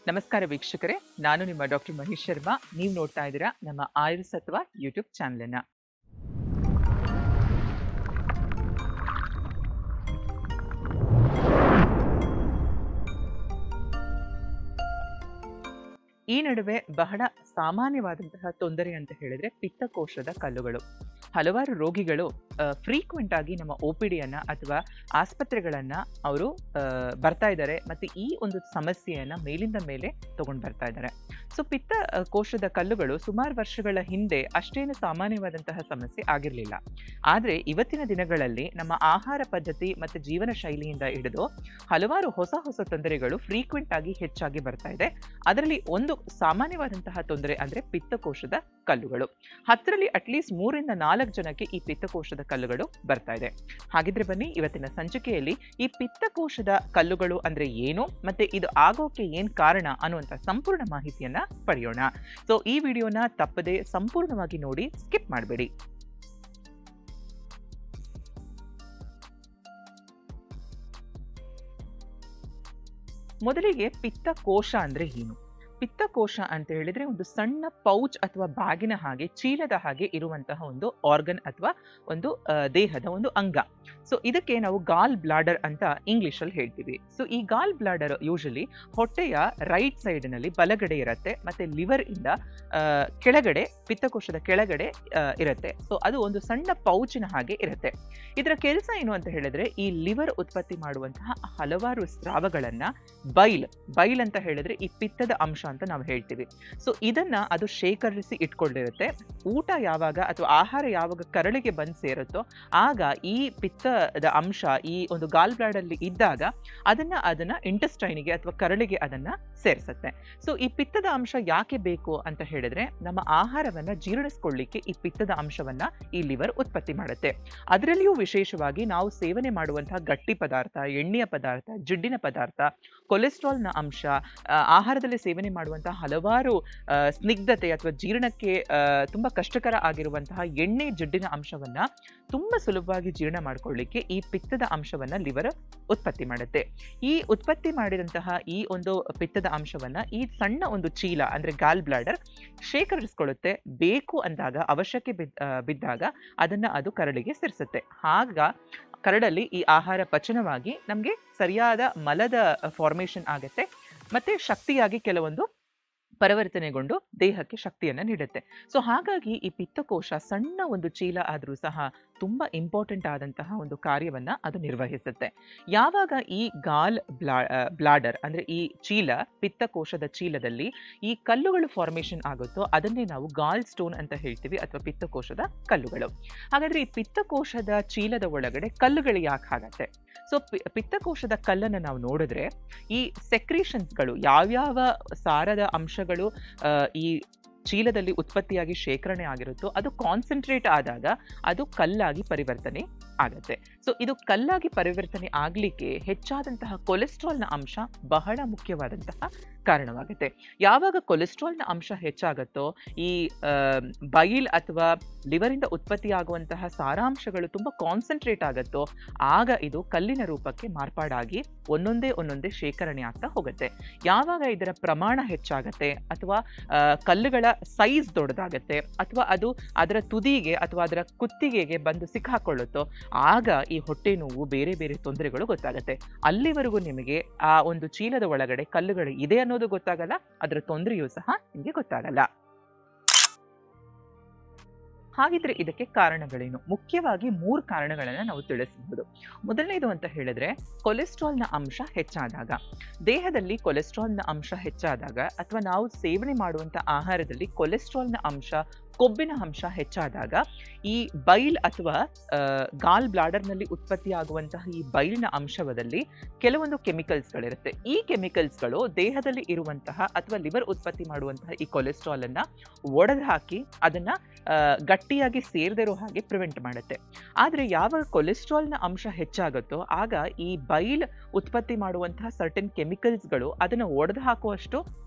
ನಮಸ್ಕಾರ ವೀಕ್ಷಕರೇ ನಾನು ನಿಮ್ಮ ಡಾಕ್ಟರ್ ಮಹೇಶ್ ಶರ್ಮಾ ನೀವು ನೋಡ್ತಾ ಇದ್ದೀರಾ ನಮ್ಮ ಆಯುರ್ಸತ್ವ ಯೂಟ್ಯೂಬ್ ಚಾನಲನ್ನ ಈ ನಡುವೆ ಬಹಳ ಸಾಮಾನ್ಯವಾದಂತಹ ತೊಂದರೆ ಅಂತ ಹೇಳಿದ್ರೆ ಪಿತ್ತಕೋಶದ ಕಲ್ಲುಗಳು ಹಲವಾರು ರೋಗಿಗಳು ಫ್ರೀಕ್ವೆಂಟ್ ಆಗಿ ನಮ್ಮ ಒ ಪಿ ಡಿಯನ್ನ ಅಥವಾ ಆಸ್ಪತ್ರೆಗಳನ್ನ ಅವರು ಬರ್ತಾ ಇದ್ದಾರೆ ಮತ್ತೆ ಈ ಒಂದು ಸಮಸ್ಯೆಯನ್ನ ಮೇಲಿಂದ ಮೇಲೆ ತಗೊಂಡು ಬರ್ತಾ ಇದ್ದಾರೆ ಸೊ ಪಿತ್ತ ಆ, ಕೋಶದ ಕಲ್ಲುಗಳು ಸುಮಾರು ವರ್ಷಗಳ ಹಿಂದೆ ಅಷ್ಟೇನು ಸಾಮಾನ್ಯವಾದಂತಹ ಸಮಸ್ಯೆ ಆಗಿರಲಿಲ್ಲ ಆದರೆ ಇವತ್ತಿನ ದಿನಗಳಲ್ಲಿ ನಮ್ಮ ಆಹಾರ ಪದ್ಧತಿ ಮತ್ತು ಜೀವನ ಶೈಲಿಯಿಂದ ಹಿಡಿದು ಹಲವಾರು ಹೊಸ ಹೊಸ ತೊಂದರೆಗಳು ಫ್ರೀಕ್ವೆಂಟ್ ಆಗಿ ಹೆಚ್ಚಾಗಿ ಬರ್ತಾ ಇದೆ ಅದರಲ್ಲಿ ಒಂದು ಸಾಮಾನ್ಯವಾದಂತಹ ತೊಂದರೆ ಅಂದ್ರೆ ಪಿತ್ತಕೋಶದ ಕಲ್ಲುಗಳು ಹತ್ತರಲ್ಲಿ ಅಟ್ಲೀಸ್ಟ್ ಮೂರಿಂದ ನಾಲ್ಕು ಜನಕ್ಕೆ ಈ ಪಿತ್ತಕೋಶದ ಕಲ್ಲುಗಳು ಬರ್ತಾ ಇದೆ ಹಾಗಿದ್ರೆ ಬನ್ನಿ ಇವತ್ತಿನ ಸಂಚಿಕೆಯಲ್ಲಿ ಈ ಪಿತ್ತಕೋಶದ ಕಲ್ಲುಗಳು ಅಂದ್ರೆ ಏನು ಮತ್ತೆ ಇದು ಆಗೋಕೆ ಏನ್ ಕಾರಣ ಅನ್ನುವಂಥ ಸಂಪೂರ್ಣ ಮಾಹಿತಿಯನ್ನ ಪಡೆಯೋಣ ಸೊ ಈ ವಿಡಿಯೋನ ತಪ್ಪದೆ ಸಂಪೂರ್ಣವಾಗಿ ನೋಡಿ ಸ್ಕಿಪ್ ಮಾಡಬೇಡಿ ಮೊದಲಿಗೆ ಪಿತ್ತಕೋಶ ಅಂದ್ರೆ ಏನು ಪಿತ್ತಕೋಶ ಅಂತ ಹೇಳಿದ್ರೆ ಒಂದು ಸಣ್ಣ ಪೌಚ್ ಅಥವಾ ಬ್ಯಾಗಿನ ಹಾಗೆ ಚೀಲದ ಹಾಗೆ ಇರುವಂತಹ ಒಂದು ಆರ್ಗನ್ ಅಥವಾ ಒಂದು ಆ, ದೇಹದ ಒಂದು ಅಂಗ ಸೊ ಇದಕ್ಕೆ ನಾವು ಗಾಲ್ ಬ್ಲಾಡರ್ ಅಂತ ಇಂಗ್ಲಿಷ್ ಅಲ್ಲಿ ಹೇಳ್ತೀವಿ ಸೊ ಈ ಗಾಲ್ ಬ್ಲಾಡರ್ ಯೂಶಲಿ ಹೊಟ್ಟೆಯ ರೈಟ್ ಸೈಡ್ ನಲ್ಲಿ ಬಲಗಡೆ ಇರುತ್ತೆ ಮತ್ತೆ ಲಿವರ್ ಇಂದ ಆ, ಕೆಳಗಡೆ ಪಿತ್ತಕೋಶದ ಕೆಳಗಡೆ ಆ, ಇರುತ್ತೆ ಸೊ ಅದು ಒಂದು ಸಣ್ಣ ಪೌಚಿನ ಹಾಗೆ ಇರುತ್ತೆ ಇದರ ಕೆಲಸ ಏನು ಅಂತ ಹೇಳಿದ್ರೆ ಈ ಲಿವರ್ ಉತ್ಪತ್ತಿ ಮಾಡುವಂತಹ ಹಲವಾರು ಸ್ರಾವಗಳನ್ನ ಬೈಲ್ ಬೈಲ್ ಅಂತ ಹೇಳಿದ್ರೆ ಈ ಪಿತ್ತದ ಅಂಶ ಅಂತ ನಾವು ಹೇಳ್ತೀವಿ ಸೊ ಇದನ್ನ ಅದು ಶೇಖರಿಸಿ ಇಟ್ಕೊಂಡಿರುತ್ತೆ ಊಟ ಯಾವಾಗ ಅಥವಾ ಆಹಾರ ಯಾವಾಗ ಕರಳಿಗೆ ಬಂದು ಸೇರುತ್ತೋ ಆಗ ಈ ಪಿತ್ತದ ಅಂಶ ಈ ಒಂದು ಗಾಲ್ ಬ್ಲಾಡಲ್ಲಿ ಇದ್ದಾಗ ಅದನ್ನ ಅದನ್ನ ಇಂಟೆಸ್ಟೈನಿಗೆ ಅಥವಾ ಕರಳಿಗೆ ಅದನ್ನ ಸೇರಿಸುತ್ತೆ ಸೊ ಈ ಪಿತ್ತದ ಅಂಶ ಯಾಕೆ ಬೇಕು ಅಂತ ಹೇಳಿದ್ರೆ ನಮ್ಮ ಆಹಾರವನ್ನ ಜೀರ್ಣಿಸ್ಕೊಳ್ಳಿಕ್ಕೆ ಈ ಪಿತ್ತದ ಅಂಶವನ್ನ ಈ ಲಿವರ್ ಉತ್ಪತ್ತಿ ಮಾಡುತ್ತೆ ಅದರಲ್ಲಿಯೂ ವಿಶೇಷವಾಗಿ ನಾವು ಸೇವನೆ ಮಾಡುವಂತಹ ಗಟ್ಟಿ ಪದಾರ್ಥ ಎಣ್ಣೆಯ ಪದಾರ್ಥ ಜಿಡ್ಡಿನ ಪದಾರ್ಥ ಕೊಲೆಸ್ಟ್ರಾಲ್ನ ಅಂಶ ಆ, ಆಹಾರದಲ್ಲಿ ಸೇವನೆ ಮಾಡುವಂತಹ ಹಲವಾರು ಆ, ಸ್ನಿಗ್ಧತೆ ಅಥವಾ ಜೀರ್ಣಕ್ಕೆ ಆ, ತುಂಬಾ ಕಷ್ಟಕರ ಆಗಿರುವಂತಹ ಎಣ್ಣೆ ಜಿಡ್ಡಿನ ಅಂಶವನ್ನ ತುಂಬಾ ಸುಲಭವಾಗಿ ಜೀರ್ಣ ಮಾಡ್ಕೊಳ್ಳಿಕ್ಕೆ ಈ ಪಿತ್ತದ ಅಂಶವನ್ನ ಲಿವರ್ ಉತ್ಪತ್ತಿ ಮಾಡುತ್ತೆ ಈ ಉತ್ಪತ್ತಿ ಮಾಡಿದಂತಹ ಈ ಒಂದು ಪಿತ್ತದ ಅಂಶವನ್ನ ಈ ಸಣ್ಣ ಒಂದು ಚೀಲ ಅಂದ್ರೆ ಗಾಲ್ ಬ್ಲಾಡರ್ ಶೇಖರಿಸಿಕೊಳ್ಳುತ್ತೆ ಬೇಕು ಅಂದಾಗ ಅವಶ್ಯಕ್ಕೆ ಬಿದ್- ಆ, ಬಿದ್ದಾಗ ಅದನ್ನ ಅದು ಕರಳಿಗೆ ಸೇರಿಸುತ್ತೆ ಆಗ ಕರಡಲ್ಲಿ ಈ ಆಹಾರ ಪಚನವಾಗಿ ನಮಗೆ ಸರಿಯಾದ ಮಲದ ಫಾರ್ಮೇಷನ್ ಆಗುತ್ತೆ ಮತ್ತೆ ಶಕ್ತಿಯಾಗಿ ಕೆಲವೊಂದು ಪರಿವರ್ತನೆಗೊಂಡು ದೇಹಕ್ಕೆ ಶಕ್ತಿಯನ್ನ ನೀಡುತ್ತೆ ಸೊ ಹಾಗಾಗಿ ಈ ಪಿತ್ತಕೋಶ ಸಣ್ಣ ಒಂದು ಚೀಲ ಆದರೂ ಸಹ ತುಂಬಾ ಇಂಪಾರ್ಟೆಂಟ್ ಆದಂತಹ ಒಂದು ಕಾರ್ಯವನ್ನ ಅದು ನಿರ್ವಹಿಸುತ್ತೆ ಯಾವಾಗ ಈ ಗಾಲ್ ಬ್ಲಾ ಬ್ಲಾಡರ್ ಅಂದ್ರೆ ಈ ಚೀಲ ಪಿತ್ತಕೋಶದ ಚೀಲದಲ್ಲಿ ಈ ಕಲ್ಲುಗಳು ಫಾರ್ಮೇಷನ್ ಆಗುತ್ತೋ ಅದನ್ನೇ ನಾವು ಗಾಲ್ ಸ್ಟೋನ್ ಅಂತ ಹೇಳ್ತೀವಿ ಅಥವಾ ಪಿತ್ತಕೋಶದ ಕಲ್ಲುಗಳು ಹಾಗಾದ್ರೆ ಈ ಪಿತ್ತಕೋಶದ ಚೀಲದ ಒಳಗಡೆ ಕಲ್ಲುಗಳು ಯಾಕೆ ಆಗತ್ತೆ ಸೊ ಪಿತ್ತಕೋಶದ ಕಲ್ಲನ್ನು ನಾವು ನೋಡಿದ್ರೆ ಈ ಸೆಕ್ರೀಷನ್ಸ್ಗಳು ಯಾವ್ಯಾವ ಸಾರದ ಅಂಶಗಳು ಆ, ಈ ಚೀಲದಲ್ಲಿ ಉತ್ಪತ್ತಿಯಾಗಿ ಶೇಖರಣೆ ಆಗಿರುತ್ತೋ ಅದು ಕಾನ್ಸಂಟ್ರೇಟ್ ಆದಾಗ ಅದು ಕಲ್ಲಾಗಿ ಪರಿವರ್ತನೆ ಆಗತ್ತೆ ಸೊ ಇದು ಕಲ್ಲಾಗಿ ಪರಿವರ್ತನೆ ಆಗಲಿಕ್ಕೆ ಹೆಚ್ಚಾದಂತಹ ಕೊಲೆಸ್ಟ್ರಾಲ್ನ ಅಂಶ ಬಹಳ ಮುಖ್ಯವಾದಂತಹ ಕಾರಣವಾಗುತ್ತೆ ಯಾವಾಗ ಕೊಲೆಸ್ಟ್ರಾಲ್ನ ಅಂಶ ಹೆಚ್ಚಾಗುತ್ತೋ ಈ ಆ, ಬೈಲ್ ಅಥವಾ ಲಿವರಿಂದ ಉತ್ಪತ್ತಿಯಾಗುವಂತಹ ಸಾರಾಂಶಗಳು ತುಂಬ ಕಾನ್ಸಂಟ್ರೇಟ್ ಆಗುತ್ತೋ ಆಗ ಇದು ಕಲ್ಲಿನ ರೂಪಕ್ಕೆ ಮಾರ್ಪಾಡಾಗಿ ಒಂದೊಂದೇ ಒಂದೊಂದೇ ಶೇಖರಣೆ ಆಗ್ತಾ ಹೋಗುತ್ತೆ ಯಾವಾಗ ಇದರ ಪ್ರಮಾಣ ಹೆಚ್ಚಾಗತ್ತೆ ಅಥವಾ ಆ, ಕಲ್ಲುಗಳ ಸೈಜ್ ದೊಡ್ಡದಾಗತ್ತೆ ಅಥವಾ ಅದು ಅದರ ತುದಿಗೆ ಅಥವಾ ಅದರ ಕುತ್ತಿಗೆಗೆ ಬಂದು ಸಿಕ್ಕಾಕೊಳ್ಳುತ್ತೋ ಆಗ ಈ ಹೊಟ್ಟೆ ನೋವು ಬೇರೆ ಬೇರೆ ತೊಂದರೆಗಳು ಗೊತ್ತಾಗತ್ತೆ ಅಲ್ಲಿವರೆಗೂ ನಿಮಗೆ ಆ ಒಂದು ಚೀಲದ ಒಳಗಡೆ ಕಲ್ಲುಗಳು ಇದೆ ಅನ್ನೋದು ಗೊತ್ತಾಗಲ್ಲ ಅದರ ತೊಂದರೆಯೂ ಸಹ ನಿಮಗೆ ಗೊತ್ತಾಗಲ್ಲ ಹಾಗಿದ್ರೆ ಇದಕ್ಕೆ ಕಾರಣಗಳೇನು ಮುಖ್ಯವಾಗಿ ಮೂರು ಕಾರಣಗಳನ್ನ ನಾವು ತಿಳಿಸಬಹುದು ಮೊದಲನೇದು ಅಂತ ಹೇಳಿದ್ರೆ ಕೊಲೆಸ್ಟ್ರಾಲ್ನ ಅಂಶ ಹೆಚ್ಚಾದಾಗ ದೇಹದಲ್ಲಿ ಕೊಲೆಸ್ಟ್ರಾಲ್ನ ಅಂಶ ಹೆಚ್ಚಾದಾಗ ಅಥವಾ ನಾವು ಸೇವನೆ ಮಾಡುವಂತ ಆಹಾರದಲ್ಲಿ ಕೊಲೆಸ್ಟ್ರಾಲ್ನ ಅಂಶ ಕೊಬ್ಬಿನ ಅಂಶ ಹೆಚ್ಚಾದಾಗ ಈ ಬೈಲ್ ಅಥವಾ ಆ, ಗಾಲ್ ಬ್ಲಾಡರ್ನಲ್ಲಿ ಉತ್ಪತ್ತಿಯಾಗುವಂತಹ ಈ ಬೈಲಿನ ಅಂಶವದಲ್ಲಿ ಕೆಲವೊಂದು ಕೆಮಿಕಲ್ಸ್ಗಳಿರುತ್ತೆ ಈ ಕೆಮಿಕಲ್ಸ್ಗಳು ದೇಹದಲ್ಲಿ ಇರುವಂತಹ ಅಥವಾ ಲಿವರ್ ಉತ್ಪತ್ತಿ ಮಾಡುವಂತಹ ಈ ಕೊಲೆಸ್ಟ್ರಾಲ್ ಅನ್ನ ಒಡೆದು ಹಾಕಿ ಅದನ್ನ ಆ, ಗಟ್ಟಿಯಾಗಿ ಸೇರದಿರೋ ಹಾಗೆ ಪ್ರಿವೆಂಟ್ ಮಾಡುತ್ತೆ ಆದರೆ ಯಾವಾಗ ಕೊಲೆಸ್ಟ್ರಾಲ್ನ ಅಂಶ ಹೆಚ್ಚಾಗುತ್ತೋ ಆಗ ಈ ಬೈಲ್ ಉತ್ಪತ್ತಿ ಮಾಡುವಂತಹ ಸರ್ಟನ್ ಕೆಮಿಕಲ್ಸ್ಗಳು ಅದನ್ನು ಒಡೆದು ಹಾಕುವಷ್ಟು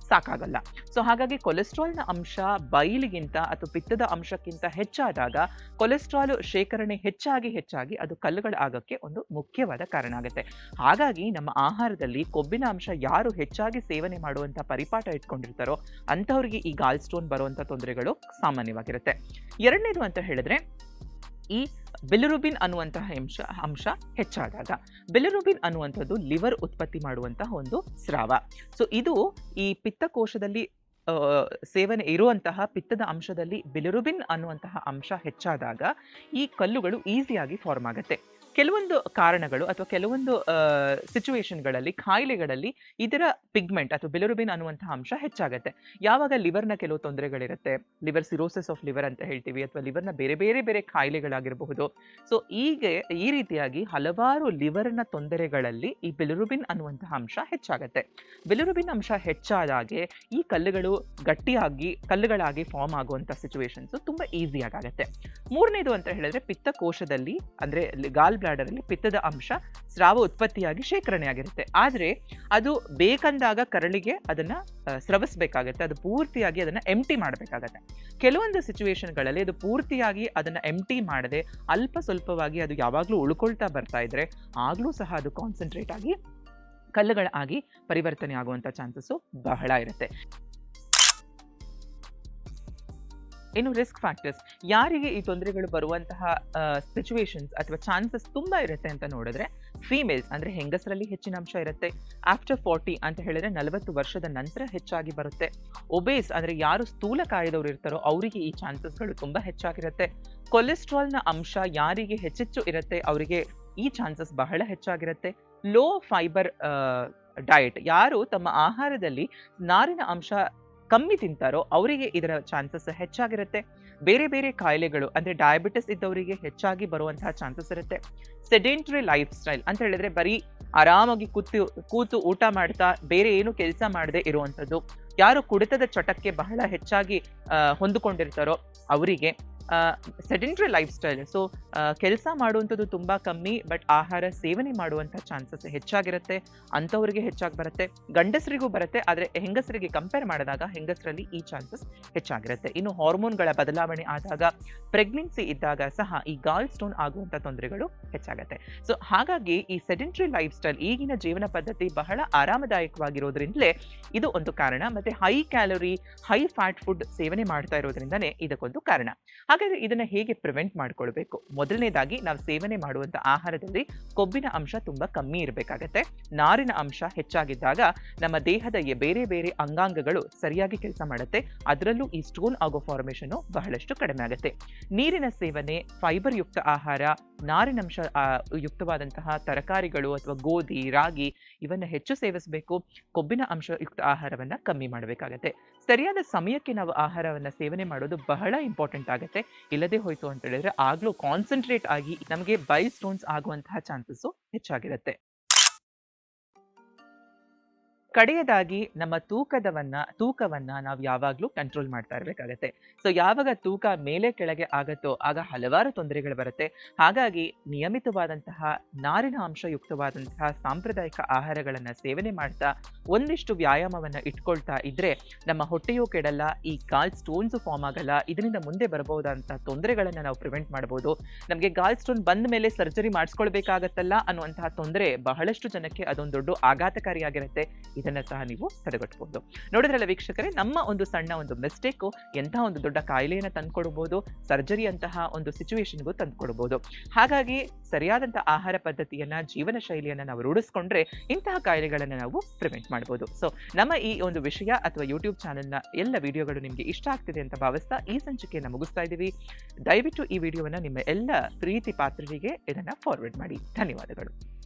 ಸಾಕಾಗಲ್ಲ ಸೊ ಹಾಗಾಗಿ ಕೊಲೆಸ್ಟ್ರಾಲ್ನ ಅಂಶ ಬೈಲಿಗಿಂತ ಅಥವಾ ಪಿತ್ತದ ಅಂಶಕ್ಕಿಂತ ಹೆಚ್ಚಾದಾಗ ಕೊಲೆಸ್ಟ್ರಾಲ್ ಶೇಖರಣೆ ಹೆಚ್ಚಾಗಿ ಹೆಚ್ಚಾಗಿ ಅದು ಕಲ್ಲುಗಳ ಆಗಕ್ಕೆ ಒಂದು ಮುಖ್ಯವಾದ ಕಾರಣ ಆಗುತ್ತೆ ಹಾಗಾಗಿ ನಮ್ಮ ಆಹಾರದಲ್ಲಿ ಕೊಬ್ಬಿನ ಅಂಶ ಯಾರು ಹೆಚ್ಚಾಗಿ ಸೇವನೆ ಮಾಡುವಂತ ಪರಿಪಾಠ ಇಟ್ಕೊಂಡಿರ್ತಾರೋ ಅಂಥವ್ರಿಗೆ ಈ ಗಾಲ್ ಸ್ಟೋನ್ ಬರುವಂತ ತೊಂದರೆಗಳು ಸಾಮಾನ್ಯವಾಗಿರುತ್ತೆ ಎರಡನೇದು ಅಂತ ಹೇಳಿದ್ರೆ ಈ ಬಿಲಿರುಬಿನ್ ಅನ್ನುವಂತಹ ಅಂಶ ಅಂಶ ಹೆಚ್ಚಾದಾಗ ಬಿಲಿರುಬಿನ್ ಅನ್ನುವಂಥದ್ದು ಲಿವರ್ ಉತ್ಪತ್ತಿ ಮಾಡುವಂತಹ ಒಂದು ಸ್ರಾವ ಸೊ ಇದು ಈ ಪಿತ್ತಕೋಶದಲ್ಲಿ ಆ, ಸೇವನೆ ಇರುವಂತಹ ಪಿತ್ತದ ಅಂಶದಲ್ಲಿ ಬಿಲಿರುಬಿನ್ ಅನ್ನುವಂತಹ ಅಂಶ ಹೆಚ್ಚಾದಾಗ ಈ ಕಲ್ಲುಗಳು ಈಸಿಯಾಗಿ ಫಾರ್ಮ್ ಆಗುತ್ತೆ ಕೆಲವೊಂದು ಕಾರಣಗಳು ಅಥವಾ ಕೆಲವೊಂದು ಸಿಚುವೇಶನ್ಗಳಲ್ಲಿ ಕಾಯಿಲೆಗಳಲ್ಲಿ ಇದರ ಪಿಗ್ಮೆಂಟ್ ಅಥವಾ ಬಿಲಿರುಬಿನ್ ಅನ್ನುವಂತಹ ಅಂಶ ಹೆಚ್ಚಾಗುತ್ತೆ ಯಾವಾಗ ಲಿವರ್ನ ಕೆಲವು ತೊಂದರೆಗಳಿರುತ್ತೆ ಲಿವರ್ ಸಿರೋಸಿಸ್ ಆಫ್ ಲಿವರ್ ಅಂತ ಹೇಳ್ತೀವಿ ಅಥವಾ ಲಿವರ್ನ ಬೇರೆ ಬೇರೆ ಬೇರೆ ಕಾಯಿಲೆಗಳಾಗಿರಬಹುದು ಸೊ ಈಗ ಈ ರೀತಿಯಾಗಿ ಹಲವಾರು ಲಿವರ್ನ ತೊಂದರೆಗಳಲ್ಲಿ ಈ ಬಿಲಿರುಬಿನ್ ಅನ್ನುವಂತಹ ಅಂಶ ಹೆಚ್ಚಾಗುತ್ತೆ ಬಿಲಿರುಬಿನ್ ಅಂಶ ಹೆಚ್ಚಾದಾಗೆ ಈ ಕಲ್ಲುಗಳು ಗಟ್ಟಿಯಾಗಿ ಕಲ್ಲುಗಳಾಗಿ ಫಾರ್ಮ್ ಆಗುವಂಥ ಸಿಚುವೇಶನ್ಸ್ ತುಂಬ ಈಸಿಯಾಗಿ ಆಗುತ್ತೆ ಮೂರನೇದು ಅಂತ ಹೇಳಿದ್ರೆ ಪಿತ್ತಕೋಶದಲ್ಲಿ ಅಂದ್ರೆ ಗಾಲ್ ಬ್ಲಾಡರ್ ಅಲ್ಲಿ ಪಿತ್ತದ ಅಂಶ ಸ್ರಾವ ಉತ್ಪತ್ತಿಯಾಗಿ ಶೇಖರಣೆ ಆಗಿರುತ್ತೆ ಆದ್ರೆ ಅದು ಬೇಕಂದಾಗ ಕರಳಿಗೆ ಅದನ್ನ ಆ, ಸ್ರವಿಸ್ಬೇಕಾಗತ್ತೆ ಅದು ಪೂರ್ತಿಯಾಗಿ ಅದನ್ನ ಎಂಟಿ ಮಾಡಬೇಕಾಗತ್ತೆ ಕೆಲವೊಂದು ಸಿಚುವೇಶನ್ಗಳಲ್ಲಿ ಅದು ಪೂರ್ತಿಯಾಗಿ ಅದನ್ನ ಎಂಟಿ ಮಾಡದೆ ಅಲ್ಪ ಸ್ವಲ್ಪವಾಗಿ ಅದು ಯಾವಾಗಲೂ ಉಳ್ಕೊಳ್ತಾ ಬರ್ತಾ ಇದ್ರೆ ಆಗ್ಲೂ ಸಹ ಅದು ಕಾನ್ಸಂಟ್ರೇಟ್ ಆಗಿ ಕಲ್ಲುಗಳಾಗಿ ಪರಿವರ್ತನೆ ಆಗುವಂತ ಚಾನ್ಸಸ್ಸು ಬಹಳ ಇರುತ್ತೆ ಇನ್ನು ರಿಸ್ಕ್ ಫ್ಯಾಕ್ಟರ್ಸ್ ಯಾರಿಗೆ ಈ ತೊಂದರೆಗಳು ಬರುವಂತಹ ಸಿಚುವೇಶನ್ಸ್ ಅಥವಾ ಚಾನ್ಸಸ್ ತುಂಬಾ ಇರುತ್ತೆ ಅಂತ ನೋಡಿದ್ರೆ ಫೀಮೇಲ್ಸ್ ಅಂದ್ರೆ ಹೆಂಗಸರಲ್ಲಿ ಹೆಚ್ಚಿನ ಅಂಶ ಇರುತ್ತೆ ಆಫ್ಟರ್ ಫಾರ್ಟಿ ಅಂತ ಹೇಳಿದ್ರೆ ನಲವತ್ತು ವರ್ಷದ ನಂತರ ಹೆಚ್ಚಾಗಿ ಬರುತ್ತೆ ಒಬೇಸ್ ಅಂದ್ರೆ ಯಾರು ಸ್ಥೂಲ ಕಾಯದವ್ರು ಇರ್ತಾರೋ ಅವರಿಗೆ ಈ ಚಾನ್ಸಸ್ಗಳು ತುಂಬಾ ಹೆಚ್ಚಾಗಿರುತ್ತೆ ಕೊಲೆಸ್ಟ್ರಾಲ್ನ ಅಂಶ ಯಾರಿಗೆ ಹೆಚ್ಚೆಚ್ಚು ಇರುತ್ತೆ ಅವರಿಗೆ ಈ ಚಾನ್ಸಸ್ ಬಹಳ ಹೆಚ್ಚಾಗಿರುತ್ತೆ ಲೋ ಫೈಬರ್ ಡಯಟ್ ಯಾರು ತಮ್ಮ ಆಹಾರದಲ್ಲಿ ನಾರಿನ ಅಂಶ ಕಮ್ಮಿ ತಿಂತಾರೋ ಅವರಿಗೆ ಇದರ ಚಾನ್ಸಸ್ ಹೆಚ್ಚಾಗಿರುತ್ತೆ ಬೇರೆ ಬೇರೆ ಕಾಯಿಲೆಗಳು ಅಂದ್ರೆ ಡಯಾಬಿಟಿಸ್ ಇದ್ದವರಿಗೆ ಹೆಚ್ಚಾಗಿ ಬರುವಂತಹ ಚಾನ್ಸಸ್ ಇರುತ್ತೆ ಸೆಡೆಂಟ್ರಿ ಲೈಫ್ ಸ್ಟೈಲ್ ಅಂತ ಹೇಳಿದ್ರೆ ಬರೀ ಆರಾಮಾಗಿ ಕೂತು ಕೂತು ಊಟ ಮಾಡ್ತಾ ಬೇರೆ ಏನು ಕೆಲಸ ಮಾಡದೆ ಇರುವಂಥದ್ದು ಯಾರು ಕುಡಿತದ ಚಟಕ್ಕೆ ಬಹಳ ಹೆಚ್ಚಾಗಿ ಆ, ಹೊಂದಿಕೊಂಡಿರ್ತಾರೋ ಅವರಿಗೆ ಸೆಡೆಂಟ್ರಿ ಲೈಫ್ ಸ್ಟೈಲ್ ಸೊ ಕೆಲಸ ಮಾಡುವಂಥದ್ದು ತುಂಬ ಕಮ್ಮಿ ಬಟ್ ಆಹಾರ ಸೇವನೆ ಮಾಡುವಂಥ ಚಾನ್ಸಸ್ ಹೆಚ್ಚಾಗಿರುತ್ತೆ ಅಂಥವ್ರಿಗೆ ಹೆಚ್ಚಾಗಿ ಬರುತ್ತೆ ಗಂಡಸರಿಗೂ ಬರುತ್ತೆ ಆದರೆ ಹೆಂಗಸರಿಗೆ ಕಂಪೇರ್ ಮಾಡಿದಾಗ ಹೆಂಗಸರಲ್ಲಿ ಈ ಚಾನ್ಸಸ್ ಹೆಚ್ಚಾಗಿರುತ್ತೆ ಇನ್ನು ಹಾರ್ಮೋನ್ಗಳ ಬದಲಾವಣೆ ಆದಾಗ ಪ್ರೆಗ್ನೆನ್ಸಿ ಇದ್ದಾಗ ಸಹ ಈ ಗಾಲ್ ಸ್ಟೋನ್ ಆಗುವಂಥ ತೊಂದರೆಗಳು ಹೆಚ್ಚಾಗುತ್ತೆ ಸೊ ಹಾಗಾಗಿ ಈ ಸೆಡೆಂಟ್ರಿ ಲೈಫ್ ಸ್ಟೈಲ್ ಈಗಿನ ಜೀವನ ಪದ್ಧತಿ ಬಹಳ ಆರಾಮದಾಯಕವಾಗಿರೋದ್ರಿಂದಲೇ ಇದು ಒಂದು ಕಾರಣ ಮತ್ತೆ high calorie high fat food ಸೇವನೆ ಮಾಡ್ತಾ ಇರೋದ್ರಿಂದನೇ ಇದಕ್ಕೊಂದು ಕಾರಣ ಹಾಗಾದ್ರೆ ಇದನ್ನ ಹೇಗೆ ಪ್ರಿವೆಂಟ್ ಮಾಡ್ಕೊಳ್ಬೇಕು ಮೊದಲನೇದಾಗಿ ನಾವು ಸೇವನೆ ಮಾಡುವಂತ ಆಹಾರದಲ್ಲಿ ಕೊಬ್ಬಿನ ಅಂಶ ತುಂಬಾ ಕಮ್ಮಿ ಇರಬೇಕಾಗತ್ತೆ ನಾರಿನ ಅಂಶ ಹೆಚ್ಚಾಗಿದ್ದಾಗ ನಮ್ಮ ದೇಹದ ಎ- ಬೇರೆ ಬೇರೆ ಅಂಗಾಂಗಗಳು ಸರಿಯಾಗಿ ಕೆಲಸ ಮಾಡುತ್ತೆ ಅದರಲ್ಲೂ ಈ ಸ್ಟೋನ್ ಆಗೋ ಫಾರ್ಮೇಷನ್ ಬಹಳಷ್ಟು ಕಡಿಮೆ ಆಗುತ್ತೆ ನೀರಿನ ಸೇವನೆ ಫೈಬರ್ ಯುಕ್ತ ಆಹಾರ ನಾರಿನಂಶ ಆ, ಯುಕ್ತವಾದಂತಹ ತರಕಾರಿಗಳು ಅಥವಾ ಗೋಧಿ ರಾಗಿ ಇವನ್ನ ಹೆಚ್ಚು ಸೇವಿಸಬೇಕು ಕೊಬ್ಬಿನ ಅಂಶ ಯುಕ್ತ ಆಹಾರವನ್ನ ಕಮ್ಮಿ ಮಾಡಬೇಕಾಗತ್ತೆ ಸರಿಯಾದ ಸಮಯಕ್ಕೆ ನಾವು ಆಹಾರವನ್ನ ಸೇವನೆ ಮಾಡೋದು ಬಹಳ ಇಂಪಾರ್ಟೆಂಟ್ ಆಗುತ್ತೆ ಇಲ್ಲದೆ ಹೋಯ್ತು ಅಂತ ಹೇಳಿದ್ರೆ ಆಗ್ಲೂ ಕಾನ್ಸಂಟ್ರೇಟ್ ಆಗಿ ನಮಗೆ ಬೈಲ್ ಸ್ಟೋನ್ಸ್ ಆಗುವಂತಹ ಚಾನ್ಸಸ್ ಹೆಚ್ಚಾಗಿರುತ್ತೆ ಕಡೆಯದಾಗಿ ನಮ್ಮ ತೂಕದವನ್ನ ತೂಕವನ್ನ ನಾವು ಯಾವಾಗಲೂ ಕಂಟ್ರೋಲ್ ಮಾಡ್ತಾ ಇರಬೇಕಾಗತ್ತೆ ಸೊ ಯಾವಾಗ ತೂಕ ಮೇಲೆ ಕೆಳಗೆ ಆಗತ್ತೋ ಆಗ ಹಲವಾರು ತೊಂದರೆಗಳು ಬರುತ್ತೆ ಹಾಗಾಗಿ ನಿಯಮಿತವಾದಂತಹ ನಾರಿನ ಅಂಶ ಯುಕ್ತವಾದಂತಹ ಸಾಂಪ್ರದಾಯಿಕ ಆಹಾರಗಳನ್ನ ಸೇವನೆ ಮಾಡ್ತಾ ಒಂದಿಷ್ಟು ವ್ಯಾಯಾಮವನ್ನ ಇಟ್ಕೊಳ್ತಾ ಇದ್ರೆ ನಮ್ಮ ಹೊಟ್ಟೆಯೂ ಕೆಡಲ್ಲ ಈ ಗಾಲ್ ಸ್ಟೋನ್ಸ್ ಫಾರ್ಮ್ ಆಗಲ್ಲ ಇದರಿಂದ ಮುಂದೆ ಬರಬಹುದಂತ ತೊಂದರೆಗಳನ್ನ ನಾವು ಪ್ರಿವೆಂಟ್ ಮಾಡಬಹುದು ನಮಗೆ ಗಾಲ್ ಸ್ಟೋನ್ ಬಂದ ಮೇಲೆ ಸರ್ಜರಿ ಮಾಡಿಸ್ಕೊಳ್ಬೇಕಾಗತ್ತಲ್ಲ ಅನ್ನುವಂತಹ ತೊಂದರೆ ಬಹಳಷ್ಟು ಜನಕ್ಕೆ ಅದೊಂದು ದೊಡ್ಡ ಆಘಾತಕಾರಿಯಾಗಿರುತ್ತೆ ಇದನ್ನ ಸಹ ನೀವು ತಡೆಗಟ್ಟಬಹುದು ನೋಡಿದ್ರಲ್ಲ ವೀಕ್ಷಕರೇ ನಮ್ಮ ಒಂದು ಸಣ್ಣ ಒಂದು ಮಿಸ್ಟೇಕು ಎಂತಹ ಒಂದು ದೊಡ್ಡ ಕಾಯಿಲೆಯನ್ನು ತಂದ್ಕೊಡ್ಬೋದು ಸರ್ಜರಿ ಅಂತಹ ಒಂದು ಸಿಚುವೇಶನ್ಗೂ ತಂದ್ಕೊಡ್ಬೋದು ಹಾಗಾಗಿ ಸರಿಯಾದಂತಹ ಆಹಾರ ಪದ್ಧತಿಯನ್ನ ಜೀವನ ಶೈಲಿಯನ್ನ ನಾವು ರೂಢಿಸ್ಕೊಂಡ್ರೆ ಇಂತಹ ಕಾಯಿಲೆಗಳನ್ನು ನಾವು ಪ್ರಿವೆಂಟ್ ಮಾಡ್ಬೋದು ಸೊ ನಮ್ಮ ಈ ಒಂದು ವಿಷಯ ಅಥವಾ ಯೂಟ್ಯೂಬ್ ಚಾನೆಲ್ನ ಎಲ್ಲ ವಿಡಿಯೋಗಳು ನಿಮಗೆ ಇಷ್ಟ ಆಗ್ತಿದೆ ಅಂತ ಭಾವಿಸ್ತಾ ಈ ಸಂಚಿಕೆಯನ್ನು ಮುಗಿಸ್ತಾ ಇದ್ದೀವಿ ದಯವಿಟ್ಟು ಈ ವಿಡಿಯೋವನ್ನ ನಿಮ್ಮ ಎಲ್ಲ ಪ್ರೀತಿ ಪಾತ್ರರಿಗೆ ಇದನ್ನ ಫಾರ್ವರ್ಡ್ ಮಾಡಿ ಧನ್ಯವಾದಗಳು